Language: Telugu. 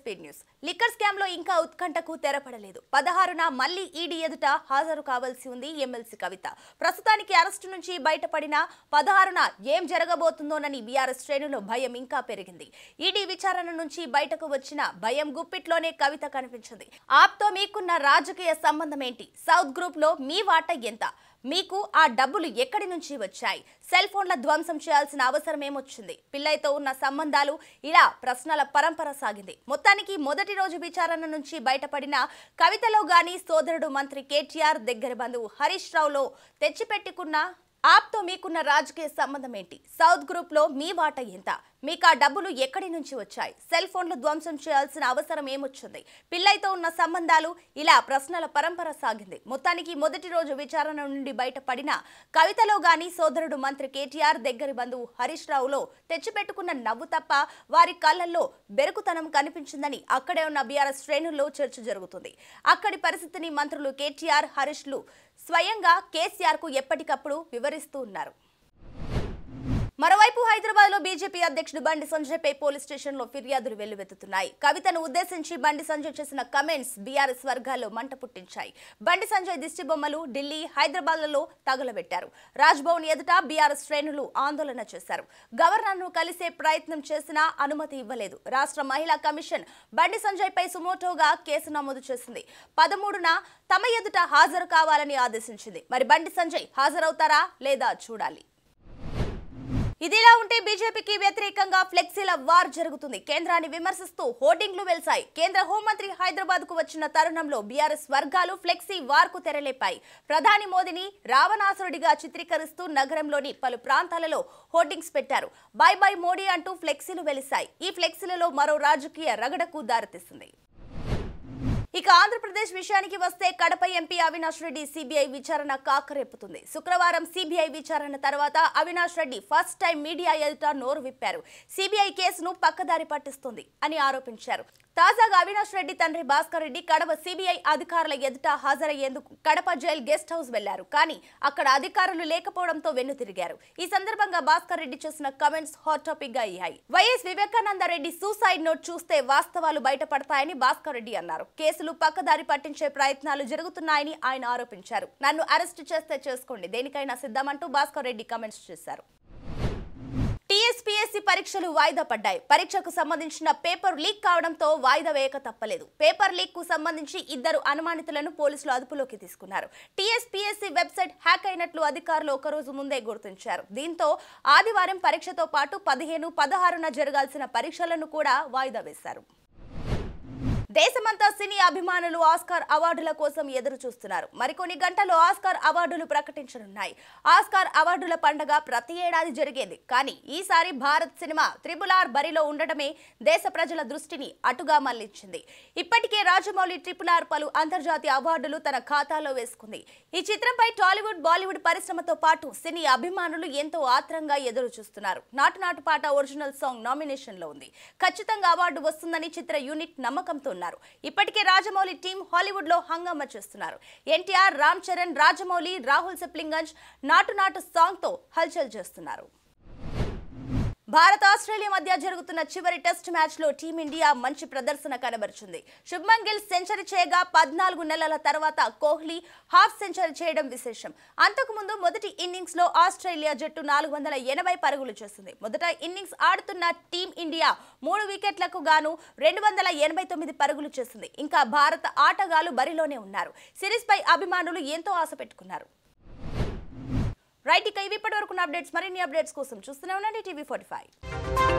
స్పీడ్ న్యూస్ లిక్కర్ స్కామ్ లో ఇంకా ఉత్కంఠకు తెరపడలేదు పదహారున మళ్లీ ఈడీ ఎదుట హాజరు కావాల్సి ఉంది ఎమ్మెల్సీ కవిత ప్రస్తుతానికి అరెస్టు నుంచి బయటపడిన పదహారున ఏం జరగబోతుందోనని బీఆర్ఎస్ శ్రేణులో భయం ఇంకా పెరిగింది ఈడీ విచారణ నుంచి బయటకు వచ్చిన భయం గుప్పిట్లోనే కవిత కనిపించింది ఆప్తో మీకున్న రాజకీయ సంబంధం ఏంటి సౌత్ గ్రూప్ లో మీ వాటా ఎంత మీకు ఆ డబ్బులు ఎక్కడి నుంచి వచ్చాయి సెల్ ఫోన్ల ధ్వంసం చేయాల్సిన అవసరం ఏమొచ్చింది పిల్లయ్యతో ఉన్న సంబంధాలు ఇలా ప్రశ్నల పరంపర సాగింది మొత్తానికి మొదటి రోజు విచారణ నుంచి బయటపడిన కవితలో గాని సోదరుడు మంత్రి కేటీఆర్ దగ్గర బంధువు హరీష్ రావులో తెచ్చిపెట్టుకున్న ఆప్తో మీకున్న రాజకీయ సంబంధం ఏంటి సౌత్ గ్రూప్ లో మీ వాటా ఎంత మీకు ఆ డబ్బులు ఎక్కడి నుంచి వచ్చాయి సెల్ ఫోన్లు ధ్వంసం చేయాల్సిన అవసరం ఏమొచ్చింది పిల్లయ్యతో ఉన్న సంబంధాలు ఇలా ప్రశ్నల పరంపర సాగింది మొత్తానికి మొదటి రోజు విచారణ నుండి బయటపడిన కవితలో గాని సోదరుడు మంత్రి కేటీఆర్ దగ్గరి బంధువు హరీష్ రావులో తెచ్చిపెట్టుకున్న నవ్వు తప్ప వారి కళ్ళల్లో బెరుకుతనం కనిపించిందని అక్కడే ఉన్న బీఆర్ఎస్ శ్రేణుల్లో చర్చ జరుగుతుంది అక్కడి పరిస్థితిని మంత్రులు కేటీఆర్ హరీష్లు స్వయంగా కేసీఆర్ కు ఎప్పటికప్పుడు వివరిస్తూ ఉన్నారు మరోవైపు హైదరాబాద్ లో బీజేపీ అధ్యక్షుడు బండి సంజయ్ పై పోలీస్ స్టేషన్ లో ఫిర్యాదులు వెల్లువెత్తుతున్నాయి కవితను ఉద్దేశించి బండి సంజయ్ చేసిన కమెంట్స్ బీఆర్ఎస్ వర్గాల్లో మంట పుట్టించాయి బండి సంజయ్ దిష్టి బొమ్మలు ఢిల్లీ హైదరాబాద్లలో తగులబెట్టారు రాజ్భవన్ ఎదుట బీఆర్ఎస్ శ్రేణులు ఆందోళన చేశారు గవర్నర్ ను కలిసే ప్రయత్నం చేసినా అనుమతి ఇవ్వలేదు రాష్ట్ర మహిళా కమిషన్ బండి సంజయ్ పై సుమోటోగా కేసు నమోదు చేసింది పదమూడున తమ ఎదుట హాజరు కావాలని ఆదేశించింది మరి బండి సంజయ్ హాజరవుతారా లేదా చూడాలి ఇదిలా ఉంటే బీజేపీకి వ్యతిరేకంగా ఫ్లెక్సీల వార్ జరుగుతుంది కేంద్రాన్ని విమర్శిస్తూ హోర్డింగ్లు వెలిశాయి కేంద్ర హోంమంత్రి హైదరాబాద్ కు వచ్చిన తరుణంలో బీఆర్ఎస్ వర్గాలు ఫ్లెక్సీ వార్ కు తెరలేపాయి ప్రధాని మోదీని రావణాసురుడిగా చిత్రీకరిస్తూ నగరంలోని పలు ప్రాంతాలలో హోర్డింగ్స్ పెట్టారు బై బై మోడీ అంటూ ఫ్లెక్సీలు వెలిశాయి ఈ ఫ్లెక్సీలలో మరో రాజకీయ రగడకు దారితీస్తుంది ఇక ఆంధ్రప్రదేశ్ విషయానికి వస్తే కడప ఎంపీ అవినాష్ రెడ్డి సిబిఐ విచారణ కాకరేపుతుంది శుక్రవారం సిబిఐ విచారణ తర్వాత Avinash Reddy first time media ఎదుట నోరు విప్పారు సిబిఐ కేసును పక్కదారి పట్టిస్తుంది అని ఆరోపించారు తాజాగా అవినాష్ రెడ్డి తండ్రి భాస్కర్ రెడ్డి కడప సిబిఐ అధికారుల ఎదుట హాజరయ్యేందుకు కడప జైల్ గెస్ట్ హౌస్ వెళ్లారు కానీ అక్కడ అధికారులు లేకపోవడంతో వెన్నుతిరిగారు ఈ సందర్భంగా భాస్కర్ రెడ్డి చేసిన కమెంట్స్ హాట్ టాపిక్ గా అయ్యాయి YS Vivekananda Reddy suicide note చూస్తే వాస్తవాలు బయటపడతాయని భాస్కర్ రెడ్డి అన్నారు కేసులు పక్కదారి పట్టించే ప్రయత్నాలు జరుగుతున్నాయని ఆయన ఆరోపించారు నన్ను అరెస్ట్ చేస్తే చేసుకోండి దేనికైనా సిద్ధమంటూ భాస్కర్ రెడ్డి కమెంట్స్ చేశారు టీఎస్పీఎస్సీ పరీక్షలు వాయిదా పడ్డాయి పరీక్షకు సంబంధించిన పేపర్ లీక్ కావడంతో వాయిదా వేయక తప్పలేదు పేపర్ లీక్ కు సంబంధించి ఇద్దరు అనుమానితులను పోలీసులు అదుపులోకి తీసుకున్నారు టీఎస్పీఎస్సీ వెబ్సైట్ హ్యాక్ అయినట్లు అధికారులు ఒకరోజు ముందే గుర్తించారు దీంతో ఆదివారం పరీక్షతో పాటు పదిహేను పదహారున జరగాల్సిన పరీక్షలను కూడా వాయిదా వేశారు దేశమంతా సినీ అభిమానులు ఆస్కార్ అవార్డుల కోసం ఎదురు చూస్తున్నారు మరికొన్ని గంటల్లో ఆస్కార్ అవార్డులు ప్రకటించనున్నాయి ఆస్కార్ అవార్డుల పండగ ప్రతి ఏడాది జరిగేది కానీ ఈసారి భారత్ సినిమా త్రిబుల్ ఆర్ బరిలో ఉండటమే దేశ ప్రజల దృష్టిని అటుగా మళ్లించింది ఇప్పటికే రాజమౌళి ట్రిపుల్ ఆర్ పలు అంతర్జాతీయ అవార్డులు తన ఖాతాలో వేసుకుంది ఈ చిత్రంపై టాలీవుడ్ బాలీవుడ్ పరిశ్రమతో పాటు సినీ అభిమానులు ఎంతో ఆత్రంగా ఎదురు చూస్తున్నారు నాటు నాటు పాట ఒరిజినల్ సాంగ్ నామినేషన్ లో ఉంది ఖచ్చితంగా అవార్డు వస్తుందని చిత్ర యూనిట్ నమ్మకంతో ఉన్నారు ఇప్పటికే రాజమౌళి టీం హాలీవుడ్ లో హంగామా చేస్తున్నారు ఎన్టీఆర్ రామ్ చరణ్ రాజమౌళి రాహుల్ సిప్లింగంజ్ నాటు నాటు సాంగ్ తో హల్చల్ చేస్తున్నారు భారత్ ఆస్ట్రేలియా మధ్య జరుగుతున్న చివరి టెస్ట్ మ్యాచ్ లో టీమిండియా మంచి ప్రదర్శన కనబరిచింది శుభ్మన్ గిల్ సెంచరీ చేయగా పద్నాలుగు నెలల తర్వాత కోహ్లీ హాఫ్ సెంచరీ చేయడం విశేషం అంతకుముందు మొదటి ఇన్నింగ్స్ లో ఆస్ట్రేలియా జట్టు నాలుగు వందల ఎనభై పరుగులు చేసింది మొదట ఇన్నింగ్స్ ఆడుతున్న టీం ఇండియా మూడు వికెట్లకు గాను రెండు వందల ఎనభై తొమ్మిది పరుగులు చేసింది ఇంకా భారత ఆటగాళ్లు బరిలోనే ఉన్నారు సిరీస్ పై అభిమానులు ఎంతో ఆశ పెట్టుకున్నారు రైట్ ఇక ఇవి ఇప్పటి వరకు అప్డేట్స్ మరిన్ని అప్డేట్స్ కోసం చూస్తూనే ఉండండి టీవీ ఫార్టీ ఫైవ్